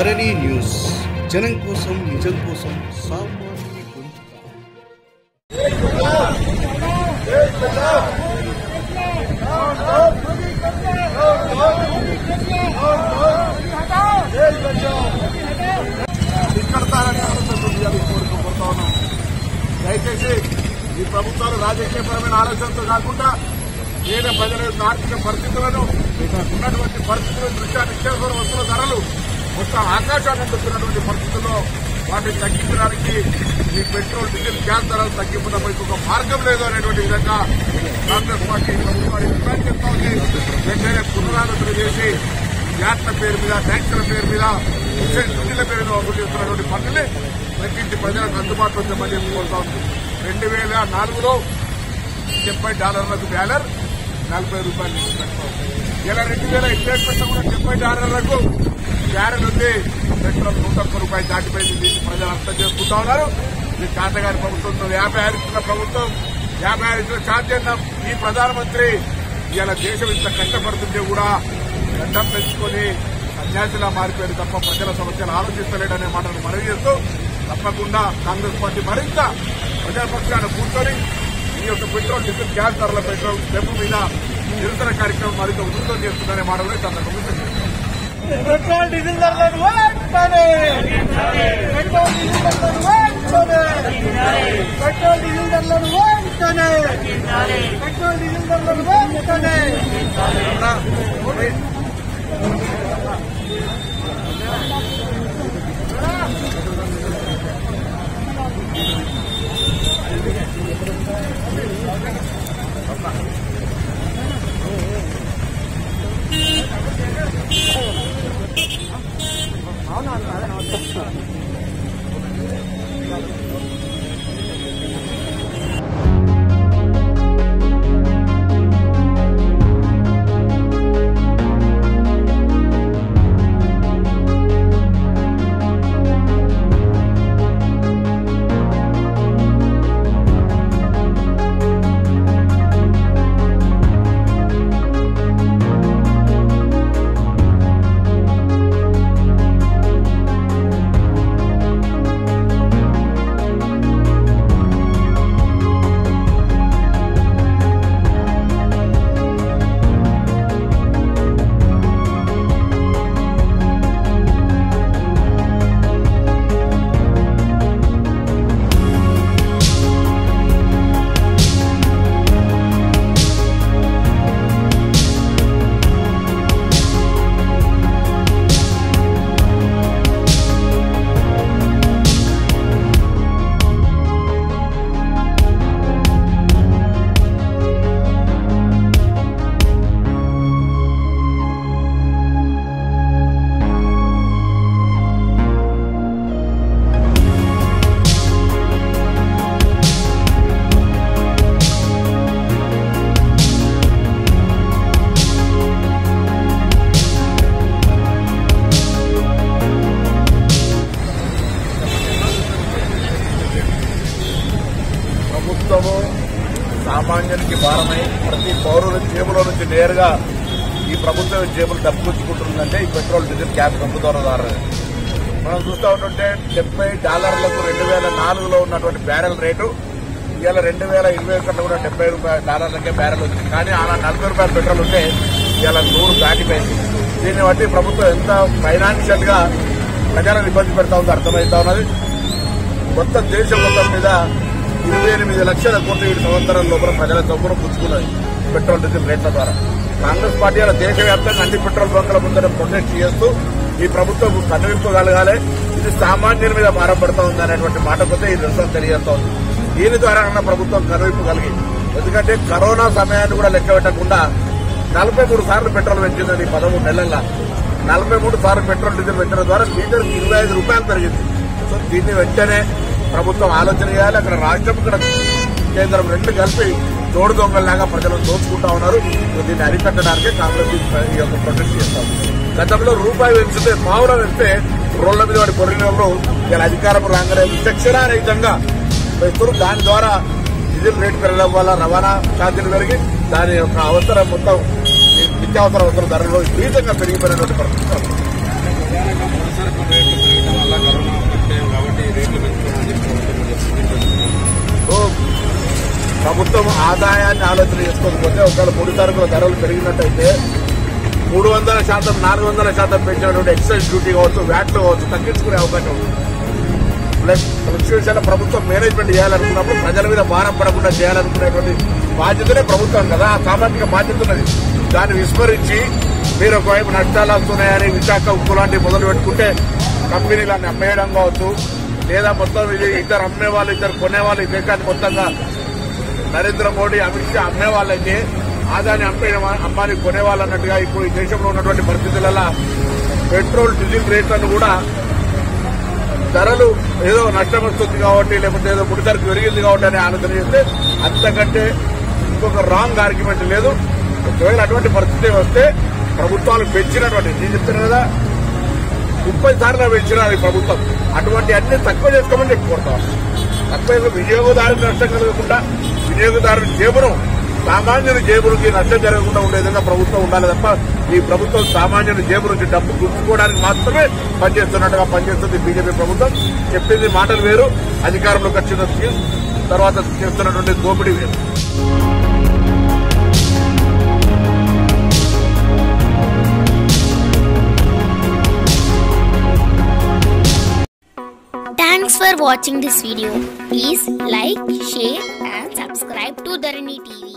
ధరణి news జనం కోసం నిజం కోసం సామాన్యుని గొంతుక తీసుకెడతారని ఆలోచనతో కోరుకోబోతా ఉన్నాం దయచేసి ఈ ప్రభుత్వాలు రాజకీయపరమైన ఆలోచనతో కాకుండా పేద ప్రజల యొక్క ఆర్థిక పరిస్థితులను ఉన్నటువంటి పరిస్థితుల దృష్ట్యా నిత్యావసర వస్తువుల ధరలు మొత్తం ఆకాశాన్ని అందుతున్నటువంటి పరిస్థితుల్లో వాటిని తగ్గించడానికి ఈ పెట్రోల్ డీజిల్ గ్యాస్ ధరలు తగ్గింపు తప్ప ఇంకొక మార్గం లేదు అనేటువంటి విధంగా కాంగ్రెస్ పార్టీ ప్రభుత్వానికి డిమాండ్ చేస్తా ఉంది వెంటనే పునరాలోచన చేసి యాత్ర పేరు మీద ట్యాంకుల పేరు మీద ఇంటిల పేరు మీద వసూలు చేస్తున్నటువంటి పన్నుల్ని తగ్గించి ప్రజలకు అందుబాటులో తెమ్మని చెప్పి కోరుతా ఉంది రెండు వేల నాలుగులో డెబ్బై డాలర్లకు బ్యాలర్ నలభై రూపాయలు నుంచి పెట్టుకోవాలి ఇలా రెండు వేల ఇరవై పెట్ట కూడా డెబ్బై డాలర్లకు బ్యారెల్ ఉంది పెట్రోల్ నూట ఒక్క రూపాయలు దాటిపోయింది దీన్ని ప్రజలు అర్థం చేసుకుంటా ఉన్నారు ఇది చాతగారి ప్రభుత్వంతో యాభై ఆరు ఇస్తున్న ప్రభుత్వం యాభై ఆరు ఇస్తున్న ఛార్జ్ అన్న ఈ ప్రధానమంత్రి ఇలా దేశం ఇంత కష్టపడుతుంటే కూడా గడ్డం పెంచుకొని సన్యాసిలా మారిపోయాడు తప్ప ప్రజల సమస్యలు ఆలోచిస్తలేడనే మాటను మనవి చేస్తూ తప్పకుండా కాంగ్రెస్ పార్టీ మరింత ప్రజాపక్షాన్ని కూర్చొని ఈ యొక్క పెట్రోల్ డీజిల్ గ్యాస్ ధరల పెట్రోల్ పెంపు మీద నిరంతర కార్యక్రమం మరింత ఉధృతం చేస్తుందనే మాటలు ఈ సందర్భంగా తెలియజేస్తున్నాను. పెట్రోల్ డీజిల్ ధరలను వెంటనే పెట్రోల్ డీజిల్ ధరలను వెంటనే పెట్రోల్ డీజిల్ ధరలను వెంటనే పెట్రోల్ డీజిల్ ధరలను వెంటనే ప్రభుత్వము సామాన్యునికి భారమై ప్రతి పౌరుల జేబులో నుంచి నేరుగా ఈ ప్రభుత్వం జేబులు డబ్బుకుంటుందంటే ఈ పెట్రోల్ డీజిల్ గ్యాస్ పంపుదల ద్వారా మనం చూస్తూ ఉంటుంటే డెబ్బై డాలర్లకు రెండు వేల నాలుగులో ఉన్నటువంటి బ్యారెల్ రేటు ఇవాళ రెండు వేల ఇరవై ఒకటిలో కూడా డెబ్బై రూపాయల డాలర్లకే బ్యారెల్ ఉంది కానీ అలా నలభై రూపాయల పెట్రోల్ ఉంటే ఇవాళ నూరు దాటిపోయింది దీన్ని బట్టి ప్రభుత్వం ఎంత ఫైనాన్షియల్ గా ప్రజలను ఇబ్బంది పెడతా ఉందో అర్థమవుతా ఉన్నది మొత్తం దేశం మొత్తం మీద ఇరవై ఎనిమిది లక్షల కోట్ల ఏడు సంవత్సరాల లోపల ప్రజల చొప్పున పుచ్చుకున్నది పెట్రోల్ డీజిల్ రేట్ల ద్వారా కాంగ్రెస్ పార్టీ అలా దేశవ్యాప్తంగా అన్ని పెట్రోల్ బంకుల ముందర ప్రొటెక్ట్ చేస్తూ ఈ ప్రభుత్వం కనువింపగలగాలి ఇది సామాన్యుల మీద భారపడుతూ ఉంది అనేటువంటి మాట కొద్ది ఈ నిరసన తెలియజేస్తోంది దీని ద్వారా అన్న ప్రభుత్వం కనువింపగలిగి ఎందుకంటే కరోనా సమయాన్ని కూడా లెక్క పెట్టకుండా నలభై మూడు సార్లు పెట్రోల్ పెంచింది ఈ పదమూడు నెలల్లో నలభై మూడు సార్లు పెట్రోల్ డీజిల్ పెంచడం ద్వారా లీటర్కి ఇరవై ఐదు రూపాయలు పెరిగింది సో దీన్ని వెంటనే ప్రభుత్వం ఆలోచన చేయాలి అక్కడ రాష్ట్రం ఇక్కడ కేంద్రం రెండు కలిపి తోడు దొంగల్లాగా ప్రజలను దోచుకుంటా ఉన్నారు సో దీన్ని అరికట్టడానికి కాంగ్రెస్ ఈ యొక్క ప్రొటెస్ట్ చేస్తాం గతంలో రూపాయి పెంచితే పావుల పెంచితే రోడ్ల మీద వాడి పొరిలో ఇలా అధికారం రాగానే విచక్షణారహితంగా పెడుతున్నారు దాని ద్వారా డీజిల్ రేటు పెరగడం వల్ల రవాణా ఛార్జీలు పెరిగి దాని యొక్క అవసరం మొత్తం నిత్యావసర అవసరం ధరలు విపరీతంగా పెరిగిపోయినటువంటి పరిస్థితి సరుకు రేట్లు పెరగడం వల్ల కరోనా టైం కాబట్టి రేట్లు పెంచుకోమని చెప్పి ప్రభుత్వం చెప్తుంది సో ప్రభుత్వం ఆదాయాన్ని ఆలోచన చేసుకోకపోతే ఒకవేళ ముడి సరుకుల ధరలు పెరిగినట్టయితే మూడు వందల శాతం నాలుగు వందల శాతం పెంచినటువంటి ఎక్సైజ్ డ్యూటీ కావచ్చు వ్యాట్లు కావచ్చు తగ్గించుకునే అవకాశం ఉంది ప్లస్ విషయాల ప్రభుత్వం మేనేజ్మెంట్ చేయాలనుకున్నప్పుడు ప్రజల మీద భారం పడకుండా చేయాలనుకునేటువంటి బాధ్యతనే ప్రభుత్వం కదా ఆ సామాజిక బాధ్యత ఉన్నది దాన్ని విస్మరించి మీరు ఒకవైపు నష్టాలు వస్తున్నాయని విశాఖ ఉక్కు లాంటివి మొదలు పెట్టుకుంటే కంపెనీలను అమ్మేయడం కావచ్చు లేదా మొత్తం ఇది ఇద్దరు అమ్మే వాళ్ళు ఇద్దరు కొనేవాళ్ళు ఈ దేశాన్ని మొత్తంగా నరేంద్ర మోడీ అమిత్ షా అమ్మే వాళ్ళైతే ఆదాని అమ్మేయడం అమ్మాని కొనేవాళ్ళు అన్నట్టుగా ఇప్పుడు ఈ దేశంలో ఉన్నటువంటి పరిస్థితులలో పెట్రోల్ డీజిల్ రేట్లను కూడా ధరలు ఏదో నష్టం వస్తుంది కాబట్టి లేకపోతే ఏదో ముడిసరికి పెరిగింది కాబట్టి అని ఆలోచన చేస్తే అంతకంటే ఇంకొక రాంగ్ ఆర్గ్యుమెంట్ లేదు ఒకవేళ అటువంటి పరిస్థితి వస్తే ప్రభుత్వాలు పెంచినటువంటి నేను చెప్తున్నా కదా ముప్పై సార్లు పెంచినారు ఈ ప్రభుత్వం అటువంటి అన్ని తక్కువ చేసుకోమని ఎక్కువ కొడతాం తక్కువ చేసుకో- వినియోగదారునికి నష్టం కలగకుండా వినియోగదారుని జేబును సామాన్యుని జేబునికి నష్టం జరగకుండా ఉండే విధంగా ప్రభుత్వం ఉండాలి తప్ప ఈ ప్రభుత్వం సామాన్యుని జేబు నుంచి డబ్బు గుర్తుకోవడానికి మాత్రమే పనిచేస్తున్నట్టుగా పనిచేస్తుంది బీజేపీ ప్రభుత్వం చెప్పింది మాటలు వేరు అధికారంలోకి వచ్చిన తర్వాత చేస్తున్నటువంటి దోపిడీ వేరు Thanks for watching this video. Please like, share and subscribe to Dharani TV.